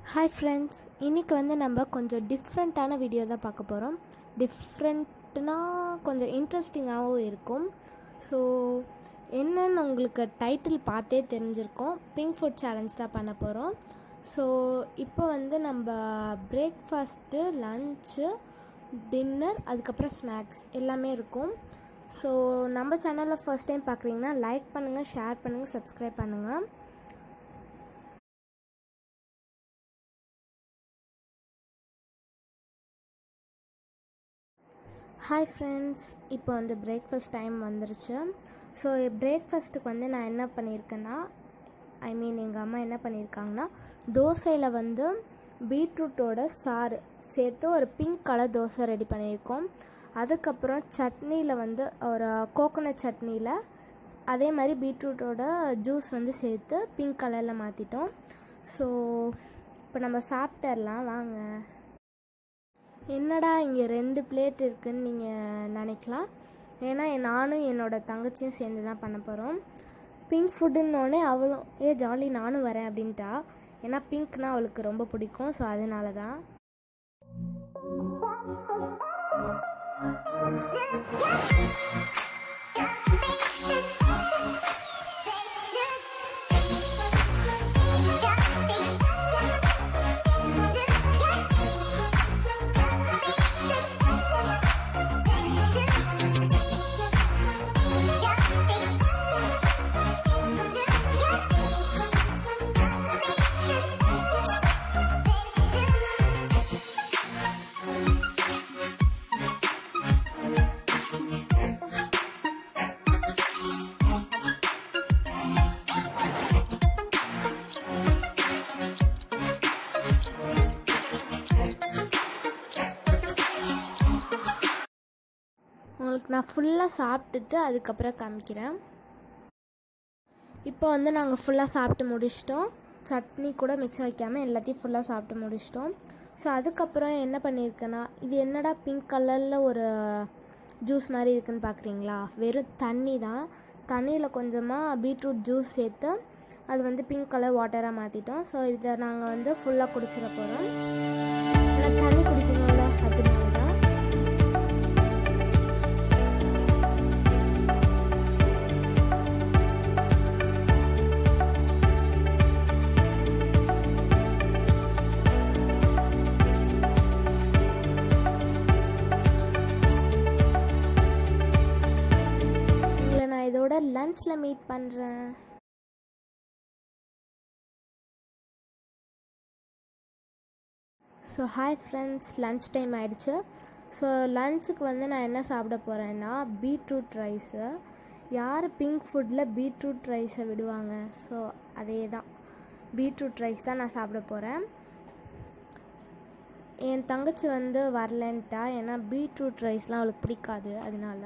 hi friends இன்றைக்கி வந்து நம்ம கொஞ்சம் டிஃப்ரெண்ட்டான வீடியோ தான் பார்க்க போகிறோம் டிஃப்ரெண்ட்னா கொஞ்சம் இன்ட்ரெஸ்டிங்காகவும் இருக்கும் ஸோ என்னன்னு உங்களுக்கு டைட்டில் பார்த்தே தெரிஞ்சிருக்கும் பிங்க் ஃபுட் சேலஞ்ச் தான் பண்ண போகிறோம் ஸோ இப்போ வந்து நம்ம பிரேக்ஃபாஸ்ட்டு லன்ச்சு டின்னர் அதுக்கப்புறம் ஸ்நாக்ஸ் எல்லாமே இருக்கும் ஸோ நம்ம சேனலில் ஃபர்ஸ்ட் டைம் பார்க்குறீங்கன்னா லைக் பண்ணுங்கள் ஷேர் பண்ணுங்கள் சப்ஸ்கிரைப் பண்ணுங்கள் ஹாய் ஃப்ரெண்ட்ஸ் இப்போ வந்து பிரேக்ஃபாஸ்ட் டைம் வந்துருச்சு ஸோ பிரேக்ஃபாஸ்ட்டுக்கு வந்து நான் என்ன பண்ணியிருக்கேன்னா ஐ மீன் எங்கள் அம்மா என்ன பண்ணியிருக்காங்கன்னா தோசையில் வந்து பீட்ரூட்டோட சாறு சேர்த்து ஒரு பிங்க் கலர் தோசை ரெடி பண்ணியிருக்கோம் அதுக்கப்புறம் சட்னியில் வந்து ஒரு கோகோனட் சட்னியில் அதே மாதிரி பீட்ரூட்டோட ஜூஸ் வந்து சேர்த்து பிங்க் கலரில் மாற்றிட்டோம் ஸோ இப்போ நம்ம சாப்பிட்டுடலாம் வாங்க என்னடா இங்கே ரெண்டு பிளேட் இருக்குன்னு நீங்கள் நினைக்கலாம் ஏன்னா நானும் என்னோட தங்கச்சியும் சேர்ந்து தான் பண்ண போகிறோம் பிங்க் ஃபுட்டுன்னொடனே அவளும் ஏ ஜாலி நானும் வரேன் அப்படின்ட்டா ஏன்னா பிங்க்னா அவளுக்கு ரொம்ப பிடிக்கும் ஸோ அதனால தான் உங்களுக்கு நான் ஃபுல்லாக சாப்பிட்டுட்டு அதுக்கப்புறம் காமிக்கிறேன் இப்போ வந்து நாங்கள் ஃபுல்லாக சாப்பிட்டு முடிச்சிட்டோம் சட்னி கூட மிக்ஸ் வைக்காமல் எல்லாத்தையும் ஃபுல்லாக சாப்பிட்டு முடிச்சிட்டோம் ஸோ அதுக்கப்புறம் என்ன பண்ணியிருக்கேன்னா இது என்னடா பிங்க் கலரில் ஒரு ஜூஸ் மாதிரி இருக்குன்னு பார்க்குறீங்களா வெறும் தண்ணி தான் தண்ணியில் கொஞ்சமாக பீட்ரூட் ஜூஸ் சேர்த்து அது வந்து பிங்க் கலர் வாட்டராக மாற்றிட்டோம் ஸோ இதை நாங்கள் வந்து ஃபுல்லாக குடிச்சிட போகிறோம் எனக்கு தண்ணி குடிக்கணும்ல அதனால தான் உங்களை நான் இதோட லன்ச்சில் மீட் பண்ணுறேன் so hi friends lunch time ஆயிடுச்சு ஸோ லன்ச்சுக்கு வந்து நான் என்ன சாப்பிட போகிறேன்னா பீட்ரூட் ரைஸு யார் பிங்க் ஃபுட்டில் பீட்ரூட் ரைஸை விடுவாங்க ஸோ அதே தான் பீட்ரூட் ரைஸ் தான் நான் சாப்பிட போகிறேன் என் தங்கச்சி வந்து வரலன்ட்டா ஏன்னா பீட்ரூட் ரைஸ்லாம் அவளுக்கு பிடிக்காது அதனால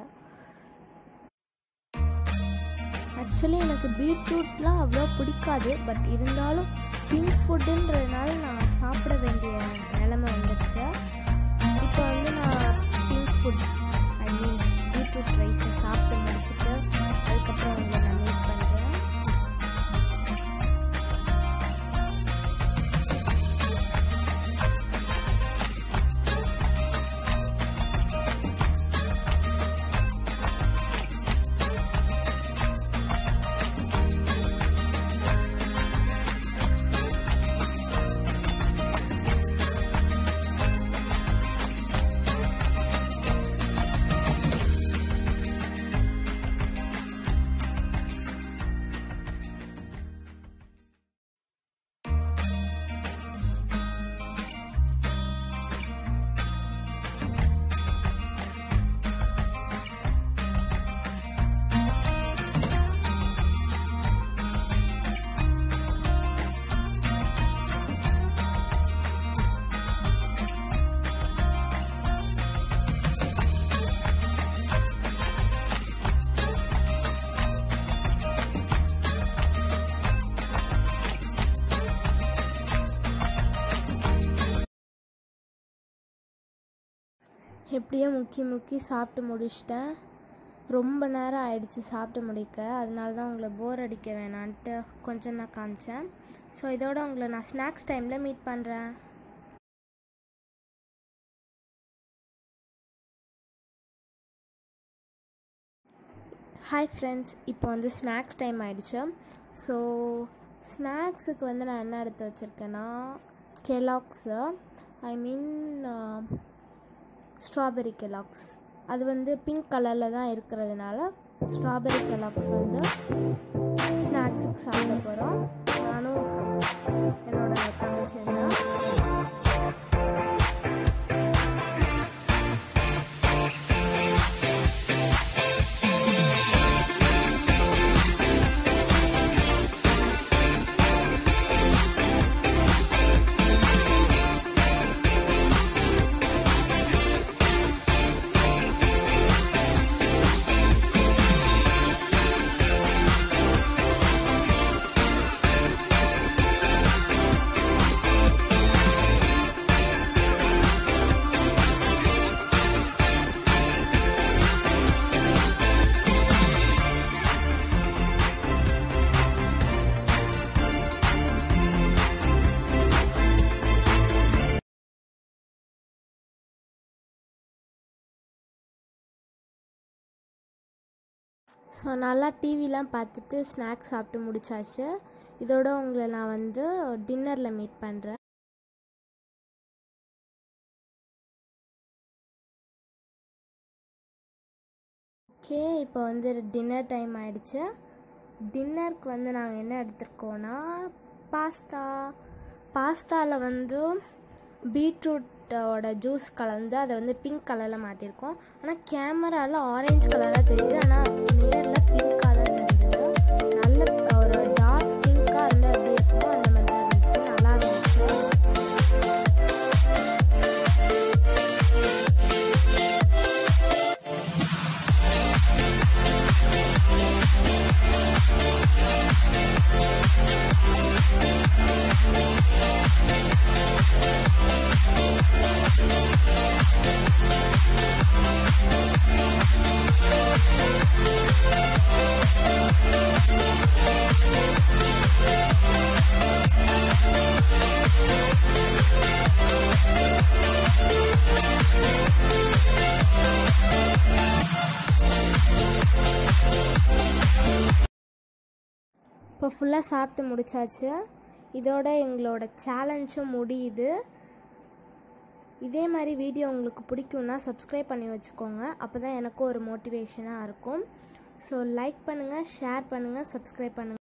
ஆக்சுவலி எனக்கு பீட்ரூட்லாம் அவ்வளோ பிடிக்காது பட் இருந்தாலும் பிங்க் ஃபுட்டுன்றதுனால நான் சாப்பிட வேண்டிய நிலமை வந்துடுச்சு இப்போ வந்து நான் pink food I mean beetroot ரைஸை சாப்பிட்டு முடிச்சுட்டு அதுக்கப்புறம் உங்களை நான் மீட் பண்ணுறேன் எப்படியோ முக்கி முக்கி சாப்பிட்டு முடிச்சிட்டேன் ரொம்ப நேரம் ஆயிடுச்சு சாப்பிட்டு முடிக்க அதனால தான் உங்களை போர் அடிக்க வேணான்ட்டு கொஞ்சம் தான் காமிச்சேன் ஸோ இதோட உங்களை நான் ஸ்நாக்ஸ் டைமில் மீட் பண்ணுறேன் ஹாய் ஃப்ரெண்ட்ஸ் இப்போ வந்து ஸ்நாக்ஸ் டைம் ஆயிடுச்சு ஸோ ஸ்நாக்ஸுக்கு வந்து நான் என்ன எடுத்து வச்சுருக்கேன்னா Kellogg's I mean strawberry Kellogg's அது வந்து பிங்க் கலரில் தான் இருக்கிறதுனால ஸ்ட்ராபெரி கெலாக்ஸ் வந்து ஸ்நாக்ஸுக்கு சாப்பிட போகிறோம் நானும் என்னோட தங்கச்சியும் தான் ஸோ நல்லா டிவிலாம் பார்த்துட்டு ஸ்நாக்ஸ் சாப்பிட்டு முடிச்சாச்சு இதோட உங்களை நான் வந்து டின்னரில் மீட் பண்ணுறேன் ஓகே இப்போ வந்து டின்னர் டைம் ஆயிடுச்சு டின்னருக்கு வந்து நாங்கள் என்ன எடுத்திருக்கோன்னா பாஸ்தா பாஸ்தாவில் வந்து பீட்ரூட்டோட ஜூஸ் கலந்து அதை வந்து பிங்க் கலரில் மாற்றிருக்கோம் ஆனால் கேமராவில் ஆரஞ்சு கலராக தெரியுது ஆனால் நேரில் பிங்காக தான் தெரிஞ்சுது நல்ல ஒரு டார்க் பிங்காக இருந்தால் எப்படி இருக்குமோ அந்த மாதிரி தான் இருந்துச்சு நல்லா இருந்துச்சு இப்போ ஃபுல்லாக சாப்பிட்டு முடிச்சாச்சு இதோட எங்களோட சேலஞ்சும் முடியுது இதே மாதிரி வீடியோ உங்களுக்கு பிடிக்கும்னா சப்ஸ்கிரைப் பண்ணி வச்சுக்கோங்க அப்போ தான் எனக்கும் ஒரு மோட்டிவேஷனாக இருக்கும் ஸோ லைக் பண்ணுங்கள் ஷேர் பண்ணுங்கள் சப்ஸ்கிரைப் பண்ணுங்கள்